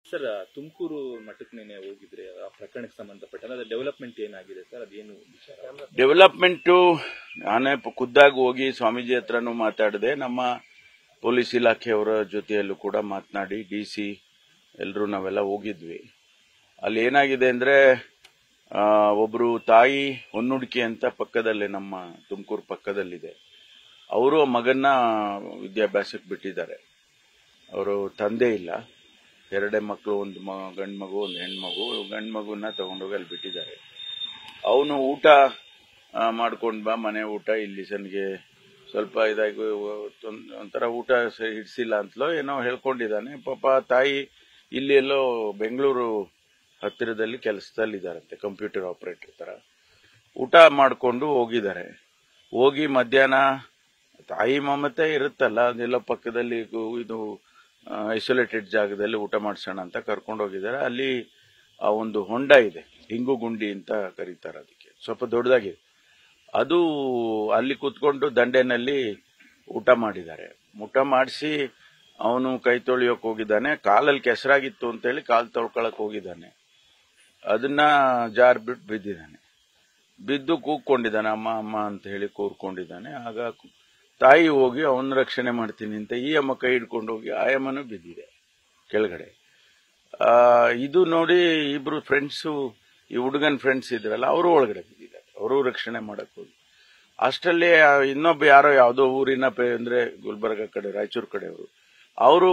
Sir Tumakuru ಮಠಕ್ಕೆ ನೆನೆ ಹೋಗಿದ್ರೆ ಆ ಪ್ರಕರಣಕ್ಕೆ ಸಂಬಂಧಪಟ್ಟ ಅದು ಡೆವಲಪ್ಮೆಂಟ್ ಏನಾಗಿದೆ ಸರ್ ಅದೇನು ವಿಚಾರ ಡೆವಲಪ್ಮೆಂಟು ನಾನೇ ಪ- ಖುದ್ದಾಗಿ ಹೋಗಿ ಸ್ವಾಮೀಜಿ ಹತ್ರನೂ ಮಾತಾಡಿದೆ ನಮ್ಮ ಪೊಲೀಸ್ ಇಲಾಖೆಯವರ ಜೊತೆಯಲ್ಲೂ ಕೂಡ ಮಾತನಾಡಿ ಡಿ ಸಿ ಎಲ್ಲರೂ ನಾವೆಲ್ಲ ಹೋಗಿದ್ವಿ ಅಲ್ಲಿ ಏನಾಗಿದೆ ಅಂದ್ರೆ ಆ, ಒಬ್ರು ತಾಯಿ ಹೊನ್ನುಡ್ಕಿ ಅಂತ ಪಕ್ಕದಲ್ಲೇ ನಮ್ಮ ತುಮಕೂರು ಪಕ್ಕದಲ್ಲಿದೆ ಅವರು ಮಗನ್ನ ವಿದ್ಯಾಭ್ಯಾಸಕ್ಕೆ ಬಿಟ್ಟಿದ್ದಾರೆ ಅವರು ತಂದೆ ಇಲ್ಲ ಎರಡೇ ಮಕ್ಕಳು ಒಂದು ಮ ಗಂಡು ಮಗು ಒಂದು ಹೆಣ್ಮಗು ಗಂಡು ಮಗುನ ತಗೊಂಡೋಗಿ ಅಲ್ಲಿ ಬಿಟ್ಟಿದ್ದಾರೆ ಅವನು ಊಟ ಮಾಡ್ಕೊಂಡು ಬಾ ಮನೆ ಊಟ ಇಲ್ಲಿ ಸನ್ಗೆ ಸ್ವಲ್ಪ ಇದಾಗಿ ತೊಂದ್- ಒಂಥರ ಊಟ ಸ- ಹಿಡ್ಸಿಲ್ಲ ಅಂತಲೋ ಏನೋ ಹೇಳ್ಕೊಂಡಿದ್ದಾನೆ ಪಾಪ ತಾಯಿ ಇಲ್ಲಿ ಎಲ್ಲೋ ಬೆಂಗಳೂರು ಹತ್ತಿರದಲ್ಲಿ ಕೆಲಸದಲ್ಲಿದ್ದಾರಂತೆ ಕಂಪ್ಯೂಟರ್ ಆಪರೇಟರ್ ತರ ಊಟ ಮಾಡಿಕೊಂಡು ಹೋಗಿದ್ದಾರೆ ಹೋಗಿ ಮಧ್ಯಾಹ್ನ ತಾಯಿ ಮಮತೆ ಇರುತ್ತಲ್ಲ ಅದೆಲ್ಲ ಪಕ್ಕದಲ್ಲಿ ಗು- ಇದು ಐಸೋಲೇಟೆಡ್ ಜಾಗದಲ್ಲಿ ಊಟ ಮಾಡಿಸೋಣ ಅಂತ ಕರ್ಕೊಂಡು ಹೋಗಿದ್ದಾರೆ ಅಲ್ಲಿ ಆ ಒಂದು ಹೊಂಡ ಇದೆ ಹಿಂಗು ಗುಂಡಿ ಅಂತ ಕರೀತಾರೆ ಅದಕ್ಕೆ ಸ್ವಲ್ಪ ದೊಡ್ಡದಾಗಿದೆ ಅದು ಅಲ್ಲಿ ಕೂತ್ಕೊಂಡು ದಂಡೆನಲ್ಲಿ ಊಟ ಮಾಡಿದ್ದಾರೆ ಊಟ ಮಾಡಿಸಿ ಅವನು ಕೈ ತೊಳೆಯೋಕೆ ಹೋಗಿದ್ದಾನೆ ಕಾಲಲ್ಲಿ ಕೆಸರಾಗಿತ್ತು ಅಂತೇಳಿ ಕಾಲು ತೊಳ್ಕೊಳಕ್ ಹೋಗಿದ್ದಾನೆ ಅದನ್ನ ಜಾರ್ ಬಿಟ್ಟು ಬಿದ್ದಿದ್ದಾನೆ ಬಿದ್ದು ಕೂಗ್ಕೊಂಡಿದ್ದಾನೆ ಅಮ್ಮ ಅಮ್ಮ ಅಂತ ಹೇಳಿ ಕೂರ್ಕೊಂಡಿದ್ದಾನೆ ಆಗ ಕು- ತಾಯಿ ಹೋಗಿ ಅವನ ರಕ್ಷಣೆ ಮಾಡ್ತೀನಿ ಅಂತ ಈ ಅಮ್ಮ ಕೈ ಹಿಡ್ಕೊಂಡು ಹೋಗಿ ಆ ಅಮ್ಮನೂ ಬಿದ್ದಿದೆ ಕೆಳಗಡೆ ಆ, ಇದು ನೋಡಿ ಇಬ್ರು ಫ್ರೆಂಡ್ಸು ಈ ಹುಡುಗನ್ ಫ್ರೆಂಡ್ಸ್ ಇದ್ರಲ್ಲ ಅವರು ಒಳಗಡೆ ಬಿದ್ದಿದ್ದಾರೆ ಅವರು ರಕ್ಷಣೆ ಮಾಡಕ್ ಹೋಗಿ ಅಷ್ಟರಲ್ಲಿ ಆ ಇನ್ನೊಬ್ಬ ಯಾರೋ ಯಾವುದೋ ಊರಿನ ಪೇ ಅಂದ್ರೆ ಗುಲ್ಬರ್ಗ ಕಡೆ ರಾಯಚೂರು ಕಡೆಯವರು ಅವರು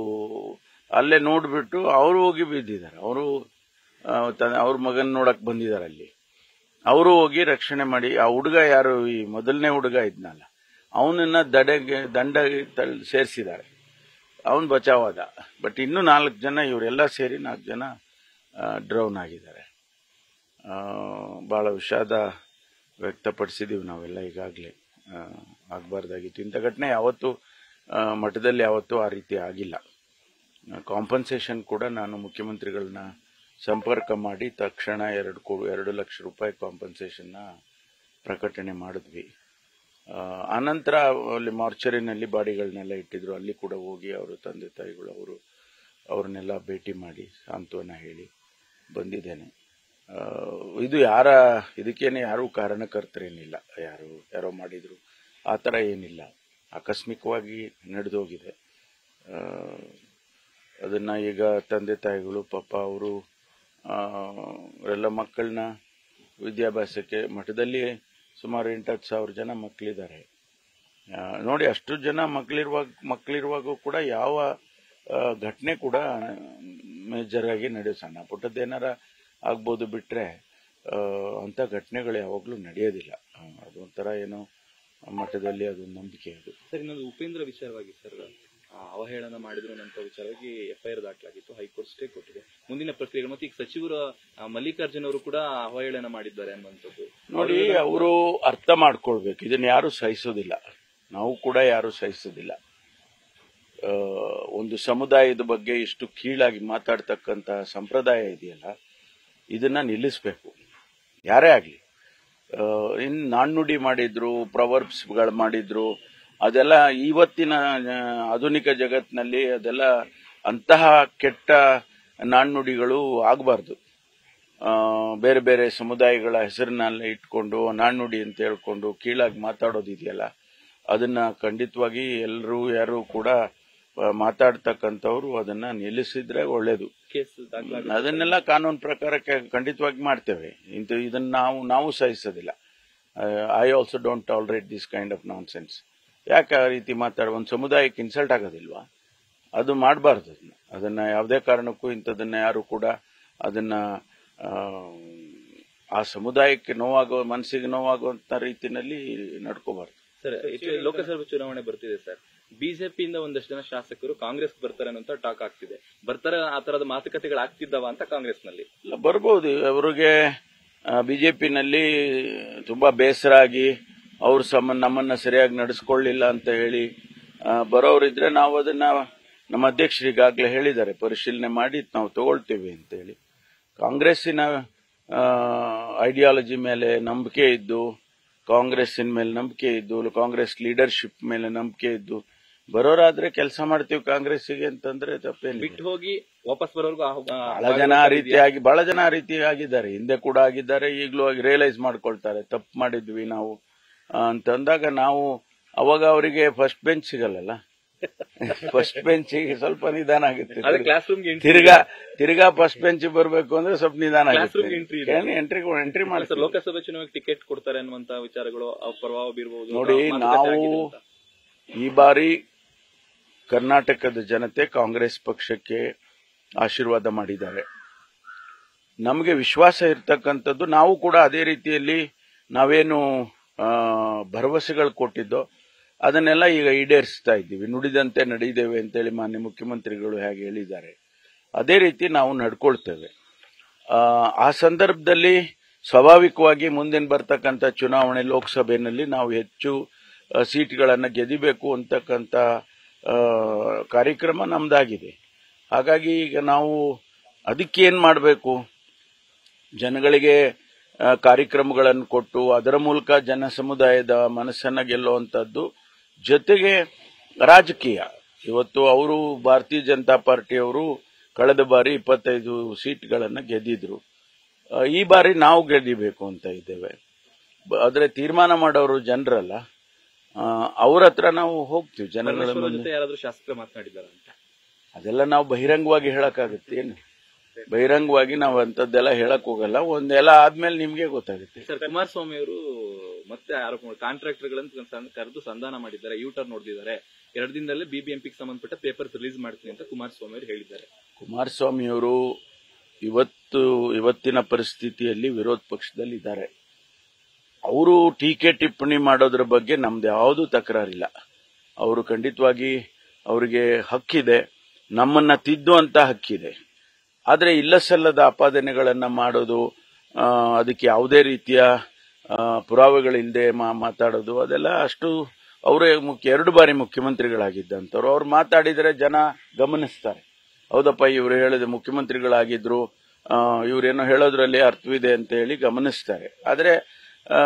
ಅಲ್ಲೇ ನೋಡ್ಬಿಟ್ಟು ಅವರು ಹೋಗಿ ಬಿದ್ದಿದ್ದಾರೆ ಅವರು ಅವ್ರ ಮಗನ್ ನೋಡಕ್ ಬಂದಿದ್ದಾರೆ ಅಲ್ಲಿ ಅವರು ಹೋಗಿ ರಕ್ಷಣೆ ಮಾಡಿ ಆ ಹುಡುಗ ಯಾರು ಈ ಮೊದಲನೇ ಹುಡುಗ ಇದ್ನಲ್ಲ ಅವನನ್ನ ದಡೆಗೆ ದಂಡ ಸೇರಿಸಿದ್ದಾರೆ ಅವನು ಬಚಾವಾದ ಬಟ್ ಇನ್ನೂ ನಾಲ್ಕು ಜನ ಇವರೆಲ್ಲ ಸೇರಿ ನಾಲ್ಕು ಜನ ಡ್ರೌನ್ ಆಗಿದ್ದಾರೆ ಆ, ಬಹಳ ವಿಷಾದ ವ್ಯಕ್ತಪಡಿಸಿದೀವಿ ನಾವೆಲ್ಲ ಈಗಾಗಲೇ ಆಗಬಾರ್ದಾಗಿತ್ತು ಇಂಥ ಘಟನೆ ಯಾವತ್ತೂ ಆ, ಮಠದಲ್ಲಿ ಯಾವತ್ತೂ ಆ ರೀತಿ ಆಗಿಲ್ಲ ಕಾಂಪನ್ಸೇಷನ್ ಕೂಡ ನಾನು ಮುಖ್ಯಮಂತ್ರಿಗಳನ್ನ ಸಂಪರ್ಕ ಮಾಡಿ ತಕ್ಷಣ ಎರಡು ಕೋ ಎರಡು ಲಕ್ಷ ರೂಪಾಯಿ ಕಾಂಪನ್ಸೇಷನ್ನ ಪ್ರಕಟಣೆ ಮಾಡಿದ್ವಿ ಆ, ಆನಂತರ ಅಲ್ಲಿ ಮಾರ್ಚರಿನಲ್ಲಿ ಬಾಡಿಗಳನ್ನೆಲ್ಲ ಇಟ್ಟಿದ್ರು ಅಲ್ಲಿ ಕೂಡ ಹೋಗಿ ಅವರು ತಂದೆ ತಾಯಿಗಳು ಅವರು ಅವ್ರನ್ನೆಲ್ಲ ಭೇಟಿ ಮಾಡಿ ಸಾಂತ್ವನ ಹೇಳಿ ಬಂದಿದ್ದೇನೆ ಆ, ಇದು ಯಾರ ಇದಕ್ಕೇನೆ ಯಾರು ಕಾರಣಕರ್ತರೇನಿಲ್ಲ ಯಾರು ಯಾರೋ ಮಾಡಿದ್ರು ಆ ಥರ ಏನಿಲ್ಲ ಆಕಸ್ಮಿಕವಾಗಿ ನಡೆದೋಗಿದೆ ಆ, ಅದನ್ನ ಈಗ ತಂದೆ ತಾಯಿಗಳು ಪಾಪ ಅವರು ಎಲ್ಲ ಮಕ್ಕಳನ್ನ ವಿದ್ಯಾಭ್ಯಾಸಕ್ಕೆ ಮಠದಲ್ಲಿ ಸುಮಾರು ಎಂಟತ್ತು ಸಾವಿರ ಜನ ಮಕ್ಕಳಿದ್ದಾರೆ ಆ, ನೋಡಿ ಅಷ್ಟು ಜನ ಮಕ್ಕಳಿರುವಾಗ ಮಕ್ಕಳಿರುವಾಗೂ ಕೂಡ ಯಾವ ಆ, ಘಟನೆ ಕೂಡ ಮೇಜರ್ ಆಗಿ ನಡೆಯೋ ಸಣ್ಣ ಪುಟ್ಟದ್ದೇನಾರ ಆಗ್ಬೋದು ಬಿಟ್ರೆ ಆ, ಅಂಥ ಘಟನೆಗಳು ಯಾವಾಗಲೂ ನಡೆಯೋದಿಲ್ಲ ಆ, ಅದೊಂಥರ ಏನೋ ಮಠದಲ್ಲಿ ಅದೊಂದು ನಂಬಿಕೆ ಅದು ಸರ್ ಇನ್ನೊಂದು ಉಪೇಂದ್ರ ವಿಚಾರವಾಗಿ ಸರ್ ಆ, ಅವಹೇಳನ ಮಾಡಿದ್ರು ಅನ್ನೋ ವಿಚಾರವಾಗಿ ಎಫ್ಐಆರ್ ದಾಖಲಾಗಿತ್ತು ಹೈಕೋರ್ಟ್ ಸ್ಟೇ ಕೊಟ್ಟಿದೆ ಮುಂದಿನ ಪ್ರಕ್ರಿಯೆ ಮತ್ತೆ ಈಗ ಸಚಿವರು ಆ, ಮಲ್ಲಿಕಾರ್ಜುನ್ ಅವರು ಕೂಡ ಅವಹೇಳನ ಮಾಡಿದ್ದಾರೆ ಅನ್ನುವಂಥದ್ದು ನೋಡಿ ಅವರು ಅರ್ಥ ಮಾಡ್ಕೊಳ್ಬೇಕು ಇದನ್ನ ಯಾರು ಸಹಿಸೋದಿಲ್ಲ ನಾವು ಕೂಡ ಯಾರು ಸಹಿಸೋದಿಲ್ಲ ಆ, ಒಂದು ಸಮುದಾಯದ ಬಗ್ಗೆ ಇಷ್ಟು ಕೀಳಾಗಿ ಮಾತಾಡ್ತಕ್ಕಂತ ಸಂಪ್ರದಾಯ ಇದೆಯಲ್ಲ ಇದನ್ನ ನಿಲ್ಲಿಸಬೇಕು ಯಾರೇ ಆಗ್ಲಿ ಆ, ಇನ್ ನಾಣ್ಣುಡಿ ಮಾಡಿದ್ರು ಪ್ರವರ್ಬ್ಸ್ಗಳು ಮಾಡಿದ್ರು ಅದೆಲ್ಲ ಇವತ್ತಿನ ಆ, ಆಧುನಿಕ ಜಗತ್ತಿನಲ್ಲಿ ಅದೆಲ್ಲ ಅಂತಹ ಕೆಟ್ಟ ನಾಣ್ಣುಡಿಗಳು ಆಗಬಾರ್ದು ಆ, ಬೇರೆ ಬೇರೆ ಸಮುದಾಯಗಳ ಹೆಸರನ್ನೆಲ್ಲ ಇಟ್ಕೊಂಡು ನಾಣ್ಣುಡಿ ಅಂತ ಹೇಳ್ಕೊಂಡು ಕೀಳಾಗಿ ಮಾತಾಡೋದಿದೆಯಲ್ಲ ಅದನ್ನ ಖಂಡಿತವಾಗಿ ಎಲ್ಲರೂ ಯಾರು ಕೂಡ ಆ, ಮಾತಾಡ್ತಕ್ಕಂಥವ್ರು ಅದನ್ನ ನಿಲ್ಲಿಸಿದ್ರೆ ಒಳ್ಳೇದು ಕೇಸ್ ದಾಖಲಾಗಿದೆ ಅದನ್ನೆಲ್ಲ ಕಾನೂನು ಪ್ರಕಾರಕ್ಕೆ ಖಂಡಿತವಾಗಿ ಮಾಡ್ತೇವೆ ಇಂತ ಇದನ್ನ ನಾವು ನಾವು ಸಹಿಸೋದಿಲ್ಲ I also don't tolerate this kind of nonsense ಯಾಕೆ ಆ ರೀತಿ ಮಾತಾಡ ಒಂದು ಸಮುದಾಯಕ್ಕೆ ಇನ್ಸಲ್ಟ್ ಆಗೋದಿಲ್ವಾ ಅದು ಮಾಡಬಾರ್ದು ಅದನ್ನ ಅದನ್ನ ಯಾವುದೇ ಕಾರಣಕ್ಕೂ ಇಂಥದನ್ನ ಯಾರು ಕೂಡ ಅದನ್ನ ಆ, ಆ ಸಮುದಾಯಕ್ಕೆ ನೋವಾಗೋ ಮನಸ್ಸಿಗೆ ನೋವಾಗುವಂತ ರೀತಿನಲ್ಲಿ ನಡ್ಕೋಬಾರ್ದು ಸರ್ ಇದು ಲೋಕಸಭಾ ಚುನಾವಣೆ ಬರ್ತಿದೆ ಸರ್ ಬಿಜೆಪಿಯಿಂದ ಒಂದಷ್ಟು ಜನ ಶಾಸಕರು ಕಾಂಗ್ರೆಸ್ ಬರ್ತಾರೆ ಅನ್ನೋ ಟಾಕ್ ಆಗ್ತಿದೆ ಬರ್ತಾರೆ ಆ ತರದ ಮಾತುಕತೆಗಳು ಆಗ್ತಿದ್ದಾವ ಅಂತ ಕಾಂಗ್ರೆಸ್ನಲ್ಲಿ ಇಲ್ಲ ಬರ್ಬೋದು ಅವರಿಗೆ ಬಿಜೆಪಿನಲ್ಲಿ ತುಂಬಾ ಬೇಸರ ಆಗಿ ಅವ್ರು ಸಮ ನಮ್ಮನ್ನ ಸರಿಯಾಗಿ ನಡೆಸ್ಕೊಳ್ಳಿಲ್ಲ ಅಂತ ಹೇಳಿ ಆ, ಬರೋರಿದ್ರೆ ನಾವು ಅದನ್ನ ನಮ್ಮ ಅಧ್ಯಕ್ಷರು ಈಗಾಗಲೇ ಹೇಳಿದ್ದಾರೆ ಪರಿಶೀಲನೆ ಮಾಡಿ ನಾವು ತಗೊಳ್ತೀವಿ ಅಂತ ಹೇಳಿ ಕಾಂಗ್ರೆಸ್ಸಿನ ಐಡಿಯಾಲಜಿ ಮೇಲೆ ನಂಬಿಕೆ ಇದ್ದು ಕಾಂಗ್ರೆಸ್ಸಿನ ಮೇಲೆ ನಂಬಿಕೆ ಇದ್ದು ಕಾಂಗ್ರೆಸ್ ಲೀಡರ್ಶಿಪ್ ಮೇಲೆ ನಂಬಿಕೆ ಇದ್ದು ಬರೋರಾದ್ರೆ ಕೆಲಸ ಮಾಡ್ತೀವಿ ಕಾಂಗ್ರೆಸ್ಸಿಗೆ ಅಂತಂದ್ರೆ ತಪ್ಪೇನಿಲ್ಲ ಬಿಟ್ಟು ಹೋಗಿ ವಾಪಸ್ ಬರೋರ್ಗು ಬಹಳ ಜನ ಆ ರೀತಿಯಾಗಿ ಬಹಳ ಜನ ಆ ರೀತಿ ಆಗಿದ್ದಾರೆ ಹಿಂದೆ ಕೂಡ ಆಗಿದ್ದಾರೆ ಈಗಲೂ ಆಗಿ ರಿಯಲೈಸ್ ಮಾಡ್ಕೊಳ್ತಾರೆ ತಪ್ಪು ಮಾಡಿದ್ವಿ ನಾವು ಆ, ಅಂತಂದಾಗ ನಾವು ಅವಾಗ ಅವರಿಗೆ ಫಸ್ಟ್ ಬೆಂಚ್ ಸಿಗಲ್ಲಲ್ಲ ಫಸ್ಟ್ ಬೆಂಚಿಗೆ ಸ್ವಲ್ಪ ನಿಧಾನ ಆಗುತ್ತೆ ಅದೇ ಕ್ಲಾಸ್ ರೂಮ್ಗೆ ತಿರ್ಗಾ ತಿರ್ಗಾ ಫಸ್ಟ್ ಬೆಂಚ್ ಬರ್ಬೇಕು ಅಂದ್ರೆ ಸ್ವಲ್ಪ ನಿಧಾನ Class ಆಗುತ್ತೆ room entry ಇದೆ. ಎಂಟ್ರಿ ಎಂಟ್ರಿ ಸರ್ ಮಾಡ್ತಾರೆ ಲೋಕಸಭೆ ಚುನಾವಣೆಗೆ ಟಿಕೆಟ್ ಕೊಡ್ತಾರೆ ಅನ್ನುವಂತ ವಿಚಾರಗಳು ಅವ್ ಪ್ರಭಾವ ಬೀರಬಹುದು ನೋಡಿ, ನಾವು- ಈ ಬಾರಿ ಕರ್ನಾಟಕದ ಜನತೆ ಕಾಂಗ್ರೆಸ್ ಪಕ್ಷಕ್ಕೆ ಆಶೀರ್ವಾದ ಮಾಡಿದ್ದಾರೆ ನಮಗೆ ವಿಶ್ವಾಸ ಇರ್ತಕ್ಕಂಥದ್ದು ನಾವು ಕೂಡ ಅದೇ ರೀತಿಯಲ್ಲಿ ನಾವೇನು ಆ, ಭರವಸೆಗಳು ಕೊಟ್ಟಿದ್ದೋ ಅದನ್ನೆಲ್ಲ ಈಗ ಈಡೇರಿಸ್ತಾ ಇದ್ದೀವಿ ನುಡಿದಂತೆ ನಡೆಯುತ್ತೇವೆ ಅಂತೇಳಿ ಮಾನ್ಯ ಮುಖ್ಯಮಂತ್ರಿಗಳು ಹೇಗೆ ಹೇಳಿದ್ದಾರೆ ಅದೇ ರೀತಿ ನಾವು ನಡ್ಕೊಳ್ತೇವೆ ಆ, ಆ ಸಂದರ್ಭದಲ್ಲಿ ಸ್ವಾಭಾವಿಕವಾಗಿ ಮುಂದಿನ ಬರ್ತಕ್ಕಂಥ ಚುನಾವಣೆ ಲೋಕಸಭೆಯಲ್ಲಿ ನಾವು ಹೆಚ್ಚು ಆ, ಸೀಟ್ಗಳನ್ನು ಗೆದಿಬೇಕು ಅಂತಕ್ಕಂಥ ಆ, ಕಾರ್ಯಕ್ರಮ ನಮ್ದಾಗಿದೆ ಹಾಗಾಗಿ ಈಗ ನಾವು ಅದಕ್ಕೆ ಏನ್ ಮಾಡಬೇಕು ಜನಗಳಿಗೆ ಆ, ಕಾರ್ಯಕ್ರಮಗಳನ್ನು ಕೊಟ್ಟು ಅದರ ಮೂಲಕ ಜನ ಸಮುದಾಯದ ಮನಸ್ಸನ್ನ ಗೆಲ್ಲುವಂಥದ್ದು ಜೊತೆಗೆ ರಾಜಕೀಯ ಇವತ್ತು ಅವರು ಭಾರತೀಯ ಜನತಾ ಪಾರ್ಟಿಯವರು ಕಳೆದ ಬಾರಿ ಇಪ್ಪತ್ತೈದು ಸೀಟ್ಗಳನ್ನು ಗೆದ್ದಿದ್ರು ಆ, ಈ ಬಾರಿ ನಾವು ಗೆದ್ದಿಬೇಕು ಅಂತ ಇದ್ದೇವೆ ಬ- ಆದ್ರೆ ತೀರ್ಮಾನ ಮಾಡೋರು ಜನರಲ್ಲ ಅವ್ರ ಹತ್ರ ನಾವು ಹೋಗ್ತೀವಿ ಜನಗಳ ಪರಮೇಶ್ವರ ಮುಂದೆ ಜೊತೆ ಯಾರಾದ್ರೂ ಶಾಸಕರು ಮಾತನಾಡಿದ್ದಾರೆ ಅಂತ ಅದೆಲ್ಲ ನಾವು ಬಹಿರಂಗವಾಗಿ ಹೇಳಕ್ಕಾಗುತ್ತೆ ಏನು ಬಹಿರಂಗವಾಗಿ ನಾವು ಅಂತದ್ದೆಲ್ಲ ಹೇಳಕ್ ಹೋಗಲ್ಲ ಒಂದೆಲ್ಲ ಆದ್ಮೇಲೆ ನಿಮ್ಗೆ ಗೊತ್ತಾಗುತ್ತೆ ಸರ್ ಕುಮಾರಸ್ವಾಮಿ ಅವರು ಮತ್ತೆ ಆರೋಪ ಮಾಡಿ ಕಾಂಟ್ರಾಕ್ಟರ್ ಗಳನ್ನು ಕರೆದು ಸಂಧಾನ ಮಾಡಿದ್ದಾರೆ ಯೂ ಟರ್ನ್ ನೋಡಿದ್ದಾರೆ ಎರಡು ದಿನದಲ್ಲೇ ಬಿಬಿಎಂಪಿಗೆ ಸಂಬಂಧಪಟ್ಟ ಪೇಪರ್ಸ್ ರಿಲೀಸ್ ಮಾಡ್ತೀನಿ ಅಂತ ಕುಮಾರಸ್ವಾಮಿ ಅವರು ಹೇಳಿದ್ದಾರೆ ಕುಮಾರಸ್ವಾಮಿಯವರು ಇವತ್ತು ಇವತ್ತಿನ ಪರಿಸ್ಥಿತಿಯಲ್ಲಿ ವಿರೋಧ ಪಕ್ಷದಲ್ಲಿ ಇದ್ದಾರೆ ಅವರು ಟೀಕೆ ಟಿಪ್ಪಣಿ ಮಾಡೋದ್ರ ಬಗ್ಗೆ ನಮ್ದು ಯಾವುದು ತಕರಾರಿಲ್ಲ ಅವರು ಖಂಡಿತವಾಗಿ ಅವರಿಗೆ ಹಕ್ಕಿದೆ ನಮ್ಮನ್ನ ತಿದ್ದುವಂತ ಹಕ್ಕಿದೆ ಆದರೆ ಇಲ್ಲಸಲ್ಲದ ಆಪಾದನೆಗಳನ್ನ ಮಾಡೋದು ಆ, ಅದಕ್ಕೆ ಯಾವುದೇ ರೀತಿಯ ಆ, ಪುರಾವೆಗಳಿಲ್ಲದೆ ಮಾ- ಮಾತಾಡೋದು ಅದೆಲ್ಲ ಅಷ್ಟು ಅವರೇ ಮುಖ್ಯ ಎರಡು ಬಾರಿ ಮುಖ್ಯಮಂತ್ರಿಗಳಾಗಿದ್ದಂಥವ್ರು ಅವ್ರು ಮಾತಾಡಿದರೆ ಜನ ಗಮನಿಸ್ತಾರೆ ಹೌದಪ್ಪ ಇವರು ಹೇಳಿದ ಮುಖ್ಯಮಂತ್ರಿಗಳಾಗಿದ್ರು ಆ, ಇವ್ರೇನೋ ಹೇಳೋದ್ರಲ್ಲಿ ಅರ್ಥವಿದೆ ಅಂತ ಹೇಳಿ ಗಮನಿಸ್ತಾರೆ ಆದರೆ ಆ,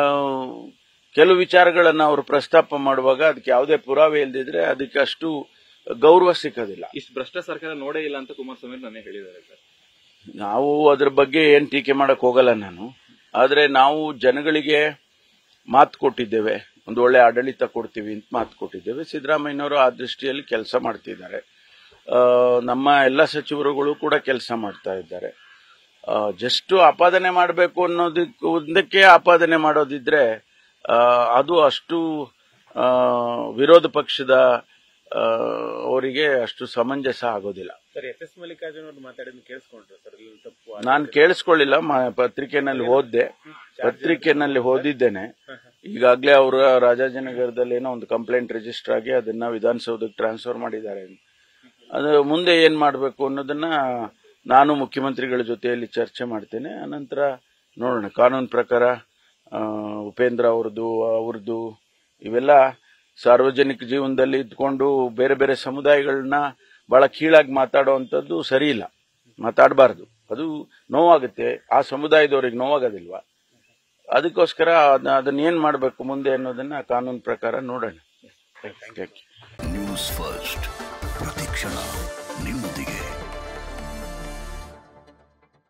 ಕೆಲವು ವಿಚಾರಗಳನ್ನ ಅವರು ಪ್ರಸ್ತಾಪ ಮಾಡುವಾಗ ಅದಕ್ಕೆ ಯಾವುದೇ ಪುರಾವೆ ಇಲ್ದಿದ್ರೆ ಅದಕ್ಕೆ ಅಷ್ಟು ಗೌರವ ಸಿಕ್ಕೋದಿಲ್ಲ ಇಷ್ಟು ಭ್ರಷ್ಟ ಸರ್ಕಾರ ನೋಡೇ ಇಲ್ಲ ಅಂತ ಕುಮಾರಸ್ವಾಮಿ ಅವರು ನನಗೆ ಹೇಳಿದ್ದಾರೆ ಸರ್ ನಾವು ಅದ್ರ ಬಗ್ಗೆ ಏನ್ ಟೀಕೆ ಮಾಡಕ್ ಹೋಗಲ್ಲ ನಾನು ಆದ್ರೆ ನಾವು ಜನಗಳಿಗೆ ಮಾತು ಕೊಟ್ಟಿದ್ದೇವೆ ಒಂದು ಒಳ್ಳೆ ಆಡಳಿತ ಕೊಡ್ತೀವಿ ಅಂತ ಮಾತು ಕೊಟ್ಟಿದ್ದೇವೆ ಸಿದ್ದರಾಮಯ್ಯನವರು ಆ ದೃಷ್ಟಿಯಲ್ಲಿ ಕೆಲಸ ಮಾಡ್ತಿದ್ದಾರೆ ಆ, ನಮ್ಮ ಎಲ್ಲ ಸಚಿವರುಗಳು ಕೂಡ ಕೆಲಸ ಮಾಡ್ತಾ ಇದ್ದಾರೆ ಜಸ್ಟ್ ಆಪಾದನೆ ಮಾಡಬೇಕು ಅನ್ನೋದಕ್ಕೆ ಒಂದಕ್ಕೆ ಆಪಾದನೆ ಮಾಡೋದಿದ್ರೆ ಆ, ಅದು ಅಷ್ಟು ಆ, ವಿರೋಧ ಪಕ್ಷದ ಆ, ಅವರಿಗೆ ಅಷ್ಟು ಸಮಂಜಸ ಆಗೋದಿಲ್ಲ ಸರ್ ಎಸ್ ಎಸ್ ಮಲ್ಲಿಕಾರ್ಜುನ್ ಅವ್ರು ಮಾತಾಡಿದ್ ಕೇಳಿಸ್ಕೊಂಡ್ರು ಸರ್ ಇಲ್ಲಿ ತಪ್ಪು ನಾನು ಕೇಳಿಸ್ಕೊಳ್ಳಿಲ್ಲ ಮ- ಪತ್ರಿಕೆನಲ್ಲಿ ಓದ್ದೆ ಪತ್ರಿಕೆನಲ್ಲಿ ಓದಿದ್ದೇನೆ ಈಗಾಗಲೇ ಅವರ ರಾಜಾಜಿನಗರದಲ್ಲಿ ಏನೋ ಒಂದು ಕಂಪ್ಲೇಂಟ್ ರಿಜಿಸ್ಟರ್ ಆಗಿ ಅದನ್ನ ವಿಧಾನಸೌಧಕ್ಕೆ ಟ್ರಾನ್ಸ್ಫರ್ ಮಾಡಿದ್ದಾರೆ ಅದು ಮುಂದೆ ಏನ್ ಮಾಡಬೇಕು ಅನ್ನೋದನ್ನ ನಾನು ಮುಖ್ಯಮಂತ್ರಿಗಳ ಜೊತೆಯಲ್ಲಿ ಚರ್ಚೆ ಮಾಡ್ತೇನೆ ಅನಂತರ ನೋಡೋಣ ಕಾನೂನು ಪ್ರಕಾರ ಆ, ಉಪೇಂದ್ರ ಅವ್ರದ್ದು ಅವ್ರದ್ದು ಇವೆಲ್ಲ ಸಾರ್ವಜನಿಕ ಜೀವನದಲ್ಲಿ ಇದ್ಕೊಂಡು ಬೇರೆ ಬೇರೆ ಸಮುದಾಯಗಳನ್ನ ಬಹಳ ಕೀಳಾಗಿ ಮಾತಾಡುವಂಥದ್ದು ಸರಿ ಇಲ್ಲ ಮಾತಾಡಬಾರ್ದು ಅದು ನೋವಾಗುತ್ತೆ ಆ ಸಮುದಾಯದವ್ರಿಗೆ ನೋವಾಗೋದಿಲ್ವಾ ಅದಕ್ಕೋಸ್ಕರ ಅದ್ನ- ಅದನ್ನ ಏನ್ ಮಾಡಬೇಕು ಮುಂದೆ ಅನ್ನೋದನ್ನ ಕಾನೂನು ಪ್ರಕಾರ ನೋಡೋಣ Thank you. ನ್ಯೂಸ್ ಫಸ್ಟ್ ಪ್ರತಿಕ್ಷಣ ನಿಮ್ಮೊಂದಿಗೆ